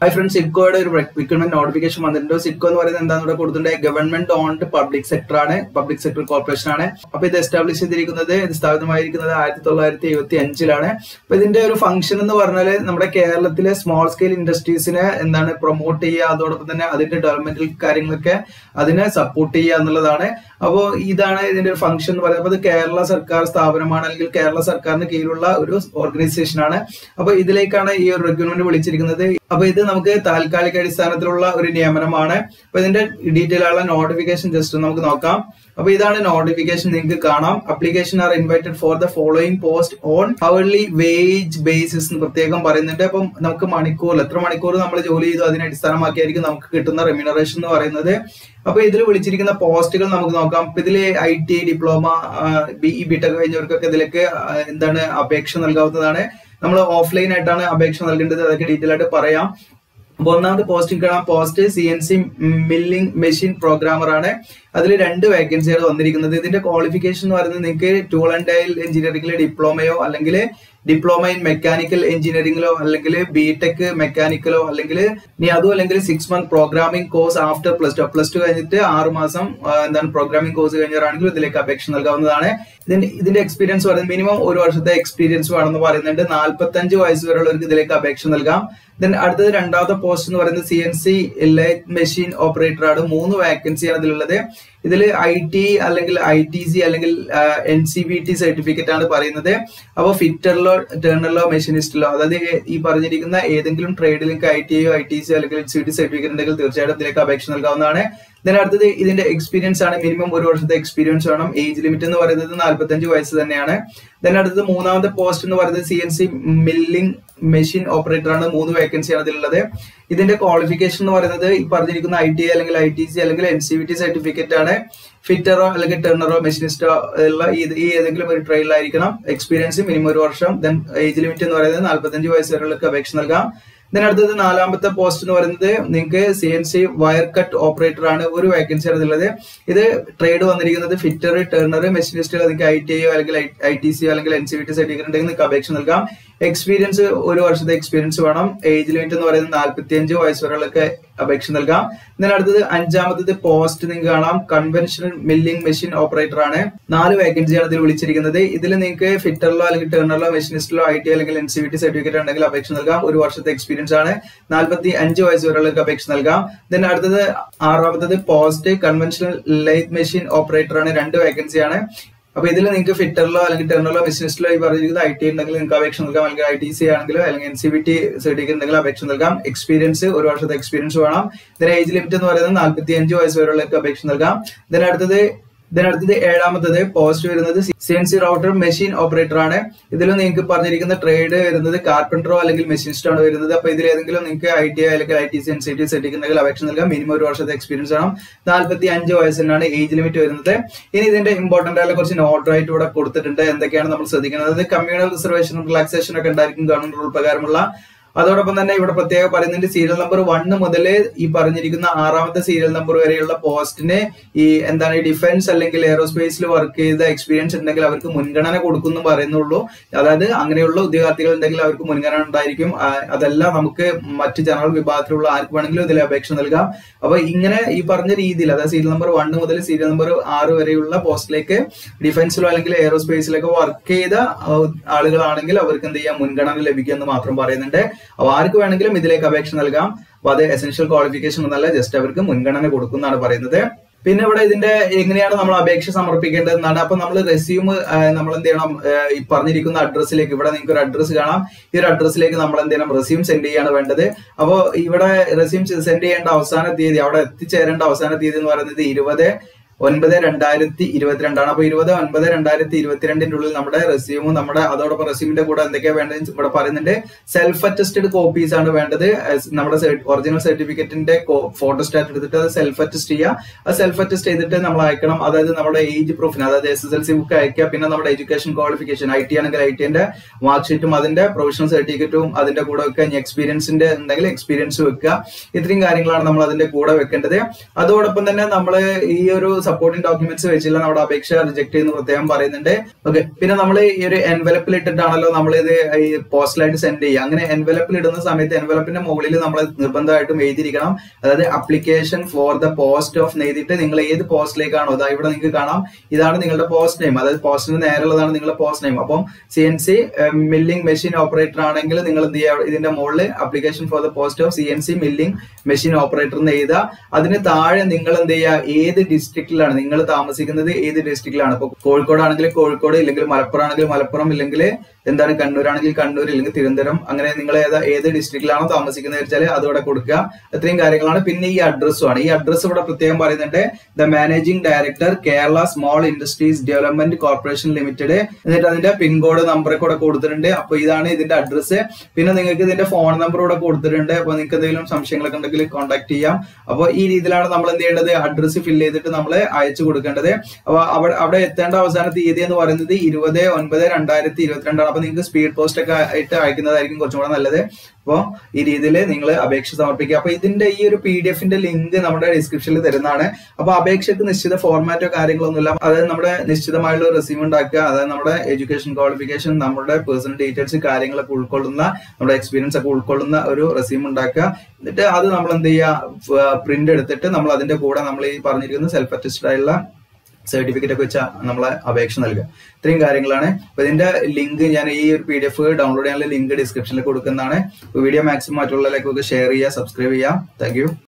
hi friends സിഡ്കോയുടെ ഒരു recruitment notification വന്നിട്ടുണ്ട് സിഡ്കോ എന്ന് പറയുന്നത് എന്താണെന്ന് ഇവിടെ കൊടുത്തിട്ടുണ്ട് ഗവൺമെന്റ് ഓൺഡ് പബ്ലിക് സെക്ടർ ആണ് പബ്ലിക് സെക്ടർ കോർപ്പറേഷൻ ആണ് അപ്പൊ ഇത് എസ്റ്റാബ്ലിഷ് ചെയ്തിരിക്കുന്നത് ഇത് സ്ഥാപിതമായിരിക്കുന്നത് ആയിരത്തി തൊള്ളായിരത്തി എഴുപത്തി അഞ്ചിലാണ് അപ്പൊ ഇതിന്റെ ഒരു ഫംഗ്ഷൻ എന്ന് പറഞ്ഞാല് നമ്മുടെ കേരളത്തിലെ സ്മോൾ സ്കെയിൽ ഇൻഡസ്ട്രീസിനെ എന്താണ് പ്രൊമോട്ട് ചെയ്യുക അതോടൊപ്പം തന്നെ അതിന്റെ ഡെവലപ്മെന്റൽ കാര്യങ്ങളൊക്കെ അതിനെ സപ്പോർട്ട് ചെയ്യുക എന്നുള്ളതാണ് അപ്പോൾ ഇതാണ് ഇതിന്റെ ഒരു ഫംഗ്ഷൻ എന്ന് പറയുന്നത് അപ്പൊ ഇത് കേരള സർക്കാർ സ്ഥാപനമാണ് അല്ലെങ്കിൽ കേരള സർക്കാരിന് കീഴിലുള്ള ഒരു ഓർഗനൈസേഷൻ ആണ് അപ്പൊ ഇതിലേക്കാണ് ഈ ഒരു റിക്രൂട്ട്മെന്റ് വിളിച്ചിരിക്കുന്നത് അപ്പൊ ഇത് നമുക്ക് താൽക്കാലിക അടിസ്ഥാനത്തിലുള്ള ഒരു നിയമനമാണ് അപ്പൊ ഇതിന്റെ ഡീറ്റെയിൽ ആയുള്ള നോട്ടിഫിക്കേഷൻ ജസ്റ്റ് നമുക്ക് നോക്കാം അപ്പൊ ഇതാണ് നോട്ടിഫിക്കേഷൻ നിങ്ങൾക്ക് കാണാം application are invited for the following post on hourly wage basis എന്ന് പ്രത്യേകം പറയുന്നുണ്ട് അപ്പം നമുക്ക് മണിക്കൂർ എത്ര മണിക്കൂർ നമ്മൾ ജോലി ചെയ്തു അതിനെ അടിസ്ഥാനമാക്കിയായിരിക്കും നമുക്ക് കിട്ടുന്ന റെമ്യൂണറേഷൻ എന്ന് പറയുന്നത് അപ്പൊ ഇതിൽ വിളിച്ചിരിക്കുന്ന പോസ്റ്റുകൾ നമുക്ക് നോക്കാം ഇപ്പൊ ഇതില് I T diploma BE BTech കഴിഞ്ഞവർക്കൊക്കെ ഇതിലേക്ക് എന്താണ് അപേക്ഷ നൽകാവുന്നതാണ് നമ്മൾ ഓഫ്ലൈൻ ആയിട്ടാണ് അപേക്ഷ നൽകേണ്ടത് അതൊക്കെ ഡീറ്റെയിൽ ആയിട്ട് പറയാം അപ്പൊ ഒന്നാമത്തെ പോസ്റ്റിംഗ് കാണാം post C N C milling machine programmer ആണ് അതിൽ രണ്ട് വേക്കൻസിയാണ് വന്നിരിക്കുന്നത് ഇതിന്റെ ക്വാളിഫിക്കേഷൻ എന്ന് പറയുന്നത് നിങ്ങൾക്ക് ടൂൾ ആൻഡ് ഡയൽ എഞ്ചിനീയറിംഗിലെ ഡിപ്ലോമയോ അല്ലെങ്കിൽ ഡിപ്ലോമ ഇൻ മെക്കാനിക്കൽ എഞ്ചിനീയറിംഗിലോ അല്ലെങ്കിൽ ബി ടെക് മെക്കാനിക്കലോ അല്ലെങ്കിൽ ഇനി അതും അല്ലെങ്കിൽ six month programming course after plus two plus two കഴിഞ്ഞിട്ട് ആറ് മാസം എന്താണ് പ്രോഗ്രാമിംഗ് കോഴ്സ് കഴിഞ്ഞവരാണെങ്കിലും ഇതിലേക്ക് അപേക്ഷ നൽകാവുന്നതാണ് ഇതിന്റെ ഇതിന്റെ എക്സ്പീരിയൻസ് പറയുന്നത് മിനിമം ഒരു വർഷത്തെ എക്സ്പീരിയൻസ് വേണമെന്ന് പറയുന്നുണ്ട് നാൽപ്പത്തഞ്ച് വയസ്സ് വരെയുള്ളവർക്ക് ഇതിലേക്ക് അപേക്ഷ നൽകാം ദെൻ അടുത്തത് രണ്ടാമത്തെ പോസ്റ്റ് എന്ന് പറയുന്നത് C N C light machine operator ആണ് മൂന്ന് വേക്കൻസിയാണ് ഇതിലുള്ളത് ഇതിൽ ഐ ടി അല്ലെങ്കിൽ ഐ ടി സി അല്ലെങ്കിൽ N C B T certificate ആണ് പറയുന്നത് അപ്പോൾ ഫിറ്ററിലോ ടേണറിലോ മെഷീനിസ്റ്റിലോ അതായത് ഈ പറഞ്ഞിരിക്കുന്ന ഏതെങ്കിലും ട്രേഡിൽ നിങ്ങൾക്ക് I T I T C അല്ലെങ്കിൽ എൻ സി ടി സർട്ടിഫിക്കറ്റ് ഉണ്ടെങ്കിൽ തീർച്ചയായിട്ടും ഇതിലേക്ക് അപേക്ഷ നൽകാവുന്നതാണ് ഇതിന് അടുത്തത് ഇതിന്റെ എക്സ്പീരിയൻസ് ആണ് മിനിമം ഒരു വർഷത്തെ എക്സ്പീരിയൻസ് വേണം ഏജ് ലിമിറ്റ് എന്ന് പറയുന്നത് നാല്പത്തഞ്ച് വയസ്സ് തന്നെയാണ് ഇതിന് അടുത്തത് മൂന്നാമത്തെ പോസ്റ്റ് എന്ന് പറയുന്നത് C N C milling machine operator ആണ് മൂന്ന് വേക്കൻസിയാണ് ഇതിലുള്ളത് ഇതിന്റെ ക്വാളിഫിക്കേഷൻ എന്ന് പറയുന്നത് ഈ പറഞ്ഞിരിക്കുന്ന ഐ ടി അല്ലെങ്കിൽ ഐ ടി സി അല്ലെങ്കിൽ N C V T certificate ആണ് ഫിറ്ററോ അല്ലെങ്കിൽ ടെർണറോ മെഷീനിസ്റ്റോ ഉള്ള ഈ ഏതെങ്കിലും ഒരു ട്രെയിനിലായിരിക്കണം എക്സ്പീരിയൻസ് മിനിമം ഒരു വർഷം ദെൻ ഏജ് ലിമിറ്റ് എന്ന് പറയുന്നത് നാല്പത്തഞ്ച് വയസ്സ് വരെയുള്ളവർക്ക് അപേക്ഷ നൽകാം ഇതിനടുത്തത് നാലാമത്തെ പോസ്റ്റ് എന്ന് പറയുന്നത് നിങ്ങൾക്ക് C N C wire cut operator ആണ് ഒരു വേക്കൻസി ആണ് ഉള്ളത് ഇത് ട്രേഡ് വന്നിരിക്കുന്നത് ഫിറ്റർ ടേർണർ മെഷീനിസ്റ്റുകൾ നിങ്ങൾക്ക് ഐ ടി ഐയോ അല്ലെങ്കിൽ ഐ ടി സിയോ അല്ലെങ്കിൽ N C V T certificate ഉണ്ടെങ്കിൽ നിങ്ങൾക്ക് അപേക്ഷ നൽകാം എക്സ്പീരിയൻസ് ഒരു വർഷത്തെ എക്സ്പീരിയൻസ് വേണം ഏജ് ലിമിറ്റ് എന്ന് പറയുന്നത് നാല്പത്തി അഞ്ച് വയസ്സ് വരെയുള്ളൊക്കെ അപേക്ഷ നൽകാം ഇതിനടുത്തത് അഞ്ചാമത്തത് പോസ്റ്റ് നിങ്ങൾക്ക് കാണാം കൺവെൻഷണൽ മില്ലിംഗ് മെഷീൻ ഓപ്പറേറ്റർ ആണ് നാല് വേക്കൻസിയാണ് ഇതിൽ വിളിച്ചിരിക്കുന്നത് ഇതിൽ നിങ്ങൾക്ക് ഫിറ്ററിലോ അല്ലെങ്കിൽ ടേണറിലോ മെഷീനിസ്റ്റിലോ ഐ ടി അല്ലെങ്കിൽ N C V T certificate ഉണ്ടെങ്കിൽ അപേക്ഷ നൽകാം ഒരു വർഷത്തെ എക്സ്പീരിയൻസ് ആണ് നാൽപ്പത്തി അഞ്ച് വയസ്സ് വരെയുള്ളവർക്ക് അപേക്ഷ നൽകാം then അടുത്തത് ആറാമത്തത് post conventional light machine operator ആണ് രണ്ട് വേക്കൻസിയാണ് അപ്പൊ ഇതിൽ നിങ്ങൾക്ക് ഫിറ്ററിലോ അല്ലെങ്കിൽ ടെർണറിലോ ബിസിനസ്സിലോ ഈ പറഞ്ഞിരിക്കുന്നത് ഐ ടി ഉണ്ടെങ്കിൽ നിങ്ങൾക്ക് അപേക്ഷ നൽകാം അല്ലെങ്കിൽ ഐ ടി സി ആണെങ്കിലോ അല്ലെങ്കിൽ N C B T certificate ഉണ്ടെങ്കിൽ അപേക്ഷ നൽകാം എക്സ്പീരിയൻസ് ഒരു വർഷത്തെ എക്സ്പീരിയൻസ് വേണം ഇതിന് ഏജ് ലിമിറ്റ് എന്ന് പറയുന്നത് നാൽപ്പത്തി അഞ്ച് വയസ്സ് വരെയുള്ളവർക്ക് അപേക്ഷ നൽകാം ഇതിനടുത്തത് ഇതിനടുത്തത് ഏഴാമത്തത് പോസ്റ്റ് വരുന്നത് C N C router machine operator ആണ് ഇതിൽ നിങ്ങൾക്ക് പറഞ്ഞിരിക്കുന്ന ട്രേഡ് വരുന്നത് കാർപ്പൻറ്ററോ അല്ലെങ്കിൽ മെഷീനിസ്റ്റോ ആണ് വരുന്നത് അപ്പൊ ഇതിൽ ഏതെങ്കിലും നിങ്ങൾക്ക് ഐ ടി അല്ലെങ്കിൽ I T C N C T certificate ഉണ്ടെങ്കിൽ അപേക്ഷ നൽകാം മിനിമം ഒരു വർഷത്തെ എക്സ്പീരിയൻസ് വേണം നാൽപ്പത്തി അഞ്ച് വയസ്സിനാണ് ഏജ് ലിമിറ്റ് വരുന്നത് ഇനി ഇതിന്റെ ഇമ്പോർട്ടന്റ് ആയ കുറച്ച് നോട്ട് ആയിട്ട് ഇവിടെ കൊടുത്തിട്ടുണ്ട് എന്തൊക്കെയാണ് നമ്മൾ ശ്രദ്ധിക്കുന്നത് കമ്മ്യൂണൽ റിസർവേഷൻ റിലാക്സേഷൻ ഒക്കെ ഉണ്ടായിരിക്കും ഗവൺമെന്റ് റൂൾ പ്രകാരമുള്ള അതോടൊപ്പം തന്നെ ഇവിടെ പ്രത്യേകം പറയുന്നുണ്ട് സീരിയൽ നമ്പർ വണ്ണ് മുതൽ ഈ പറഞ്ഞിരിക്കുന്ന ആറാമത്തെ സീരിയൽ നമ്പർ വരെയുള്ള പോസ്റ്റിന് ഈ എന്താണ് ഡിഫൻസ് അല്ലെങ്കിൽ എയറോസ്പേസിൽ വർക്ക് ചെയ്ത എക്സ്പീരിയൻസ് ഉണ്ടെങ്കിൽ അവർക്ക് മുൻഗണന കൊടുക്കുന്നു പറയുന്നുള്ളൂ അതായത് അങ്ങനെയുള്ള ഉദ്യോഗാർത്ഥികൾ ഉണ്ടെങ്കിൽ അവർക്ക് മുൻഗണന ഉണ്ടായിരിക്കും അതല്ല നമുക്ക് മറ്റ് ജനറൽ വിഭാഗത്തിലുള്ള ആർക്ക് വേണമെങ്കിലും ഇതിൽ അപേക്ഷ നൽകാം അപ്പൊ ഇങ്ങനെ ഈ പറഞ്ഞ രീതിയിൽ അതായത് സീരിയൽ നമ്പർ വണ്ണ് മുതൽ സീരിയൽ നമ്പർ ആറ് വരെയുള്ള പോസ്റ്റിലേക്ക് ഡിഫൻസിലോ അല്ലെങ്കിൽ എയറോസ്പേസിലൊക്കെ വർക്ക് ചെയ്ത ആളുകളാണെങ്കിൽ അവർക്ക് എന്ത് ചെയ്യാം മുൻഗണന ലഭിക്കുമെന്ന് മാത്രം പറയുന്നുണ്ട് അപ്പൊ ആർക്ക് വേണമെങ്കിലും ഇതിലേക്ക് അപേക്ഷ നൽകാം അപ്പൊ അത് എസെൻഷ്യൽ ക്വാളിഫിക്കേഷൻ ഒന്നല്ല ജസ്റ്റ് അവർക്ക് മുൻഗണന കൊടുക്കുന്നതാണ് പറയുന്നത് പിന്നെ ഇവിടെ ഇതിന്റെ എങ്ങനെയാണ് നമ്മൾ അപേക്ഷ സമർപ്പിക്കേണ്ടതെന്നാണ് അപ്പൊ നമ്മൾ റെസ്യൂം നമ്മൾ എന്ത് ചെയ്യണം ഈ പറഞ്ഞിരിക്കുന്ന അഡ്രസ്സിലേക്ക് ഇവിടെ നിങ്ങൾക്ക് ഒരു അഡ്രസ്സ് കാണാം ഈ ഒരു അഡ്രസ്സിലേക്ക് നമ്മൾ എന്ത് ചെയ്യണം റെസ്യൂം സെൻഡ് ചെയ്യാണ് വേണ്ടത് അപ്പോൾ ഇവിടെ റെസ്യൂം സെൻഡ് ചെയ്യേണ്ട അവസാന തീയതി അവിടെ എത്തിച്ചേരേണ്ട അവസാന തീയതി എന്ന് പറയുന്നത് ഇരുപത് ഒൻപത് രണ്ടായിരത്തി ഇരുപത്തിരണ്ടാണ് അപ്പൊ ഇരുപത് ഒൻപത് രണ്ടായിരത്തി ഇരുപത്തിരണ്ടിന്റെ ഉള്ളിൽ നമ്മുടെ റെസ്യൂമും നമ്മുടെ അതോടൊപ്പം റെസ്യൂമിന്റെ കൂടെ എന്തൊക്കെയാ വേണ്ടത് ഇവിടെ പറയുന്നുണ്ട് സെൽഫ് അറ്റസ്റ്റഡ് കോപ്പീസ് ആണ് വേണ്ടത് നമ്മുടെ ഒറിജിനൽ സർട്ടിഫിക്കറ്റിന്റെ ഫോട്ടോ സ്റ്റാറ്റ് എടുത്തിട്ട് അത് സെൽഫ് അറ്റസ്റ്റ് ചെയ്യുക അത് സെൽഫ് അറ്റസ്റ്റ് ചെയ്തിട്ട് നമ്മൾ അയക്കണം അതായത് നമ്മുടെ ഏജ് പ്രൂഫിന് അതായത് S S L C book അയക്കുക പിന്നെ നമ്മുടെ എഡ്യൂക്കേഷൻ ക്വാളിഫിക്കേഷൻ ഐ ടി ആണെങ്കിൽ ഐ ടിന്റെ മാർക്ക് ഷീറ്റും അതിന്റെ പ്രൊഫഷണൽ സർട്ടിഫിക്കറ്റും അതിന്റെ കൂടെ വെക്കുക ഇനി എക്സ്പീരിയൻസിന്റെ ഉണ്ടെങ്കിൽ എക്സ്പീരിയൻസ് വെക്കുക ഇത്രയും കാര്യങ്ങളാണ് നമ്മൾ അതിന്റെ കൂടെ വെക്കേണ്ടത് അതോടൊപ്പം തന്നെ നമ്മൾ ഈ ഒരു സപ്പോർട്ടിംഗ് ഡോക്യുമെന്റ്സ് വെച്ചില്ല നമ്മുടെ അപേക്ഷ റിജക്ട് ചെയ്യുന്ന പ്രത്യേകം പറയുന്നുണ്ട് ഓക്കെ പിന്നെ നമ്മൾ ഈ ഒരു എൻവലപ്പിൽ ഇട്ടിട്ടാണല്ലോ നമ്മൾ ഇത് ഈ പോസ്റ്റലായിട്ട് സെൻഡ് ചെയ്യുക അങ്ങനെ എൻവലപ്പിൽ ഇടുന്ന സമയത്ത് എൻവലപ്പിന്റെ മുകളിൽ നമ്മൾ നിർബന്ധമായിട്ടും എഴുതിയിരിക്കണം അതായത് application for the post of എഴുതിയിട്ട് നിങ്ങൾ ഏത് പോസ്റ്റിലേക്കാണോ ഇതാ ഇവിടെ നിങ്ങൾക്ക് കാണാം ഇതാണ് നിങ്ങളുടെ പോസ്റ്റ് നെയിം അതായത് പോസ്റ്റിന് നേരെയുള്ളതാണ് നിങ്ങളുടെ പോസ്റ്റ് നെയിം അപ്പം C N C milling machine operator ആണെങ്കിൽ നിങ്ങൾ എന്ത് ചെയ്യുക ഇതിന്റെ മുകളിൽ application for the post of C N C milling machine operator എന്ന് എഴുതുക അതിന് താഴെ നിങ്ങൾ എന്ത് ചെയ്യുക ഏത് ഡിസ്ട്രിക്റ്റിലാണ് നിങ്ങൾ താമസിക്കുന്നത് ഏത് ഡിസ്ട്രിക്റ്റിലാണ് ഇപ്പൊ കോഴിക്കോട് ആണെങ്കിൽ കോഴിക്കോട് ഇല്ലെങ്കിൽ മലപ്പുറം ആണെങ്കിൽ മലപ്പുറം ഇല്ലെങ്കിൽ എന്താണ് കണ്ണൂർ ആണെങ്കിൽ കണ്ണൂർ ഇല്ലെങ്കിൽ തിരുവനന്തപുരം അങ്ങനെ നിങ്ങൾ ഏതാ ഏത് ഡിസ്ട്രിക്റ്റിലാണോ താമസിക്കുന്നത് വെച്ചാൽ അതോടെ കൊടുക്കുക ഇത്രയും കാര്യങ്ങളാണ് പിന്നെ ഈ അഡ്രസ്സും ആണ് ഈ അഡ്രസ്സ് ഇവിടെ പ്രത്യേകം പറയുന്നുണ്ട് the managing director Kerala small industries development corporation limited എന്നിട്ട് അതിന്റെ പിൻകോഡ് നമ്പർ കൂടെ കൊടുത്തിട്ടുണ്ട് അപ്പൊ ഇതാണ് ഇതിന്റെ അഡ്രസ്സ് പിന്നെ നിങ്ങൾക്ക് ഇതിന്റെ ഫോൺ നമ്പർ കൂടെ കൊടുത്തിട്ടുണ്ട് അപ്പൊ നിങ്ങൾക്ക് എന്തെങ്കിലും സംശയങ്ങളൊക്കെ ഉണ്ടെങ്കിൽ കോൺടാക്ട് ചെയ്യാം അപ്പോൾ ഈ രീതിയിലാണ് നമ്മൾ എന്ത് ചെയ്യേണ്ടത് അഡ്രസ്സ് ഫില്ല് ചെയ്തിട്ട് നമ്മൾ അയച്ചു കൊടുക്കേണ്ടത് അപ്പൊ അവിടെ അവിടെ എത്തേണ്ട അവസാന തീയതി എന്ന് പറയുന്നത് ഇരുപത് ഒൻപത് രണ്ടായിരത്തി ഇരുപത്തിരണ്ടാണ് അപ്പൊ നിങ്ങൾക്ക് സ്പീഡ് പോസ്റ്റ് ഒക്കെ ആയിട്ട് അയക്കുന്നതായിരിക്കും കുറച്ചും കൂടെ നല്ലത് അപ്പോൾ ഈ രീതിയിൽ നിങ്ങൾ അപേക്ഷ സമർപ്പിക്കുക അപ്പൊ ഇതിന്റെ ഈ ഒരു പി ഡി എഫിന്റെ ലിങ്ക് നമ്മുടെ ഡിസ്ക്രിപ്ഷനിൽ തരുന്നതാണ് അപ്പൊ അപേക്ഷയ്ക്ക് നിശ്ചിത ഫോർമാറ്റോ കാര്യങ്ങളൊന്നുമില്ല അതായത് നമ്മുടെ നിശ്ചിതമായുള്ള റെസ്യൂം ഉണ്ടാക്കുക അതായത് നമ്മുടെ എഡ്യൂക്കേഷൻ ക്വാളിഫിക്കേഷൻ നമ്മുടെ പേഴ്സണൽ ഡീറ്റെയിൽസ് കാര്യങ്ങളൊക്കെ ഉൾക്കൊള്ളുന്ന നമ്മുടെ എക്സ്പീരിയൻസ് ഒക്കെ ഉൾക്കൊള്ളുന്ന ഒരു റെസ്യൂം ഉണ്ടാക്കുക എന്നിട്ട് അത് നമ്മൾ എന്ത് ചെയ്യുക പ്രിന്റ് എടുത്തിട്ട് നമ്മൾ അതിന്റെ കൂടെ നമ്മൾ ഈ പറഞ്ഞിരിക്കുന്ന സെൽഫ് അറ്റസ്റ്റഡ് ആയുള്ള സർട്ടിഫിക്കറ്റ് ഒക്കെ വെച്ചാൽ നമ്മളെ അപേക്ഷ നൽകുക ഇത്രയും കാര്യങ്ങളാണ് അപ്പൊ ഇതിന്റെ ലിങ്ക് ഞാൻ ഈ ഒരു പി ഡി എഫ് ഡൗൺലോഡ് ചെയ്യാനുള്ള ലിങ്ക് ഡിസ്ക്രിപ്ഷനിൽ കൊടുക്കുന്നതാണ് വീഡിയോ മാക്സിമം മറ്റുള്ളവരിലേക്കൊക്കെ ഷെയർ ചെയ്യുക സബ്സ്ക്രൈബ് ചെയ്യുക താങ്ക്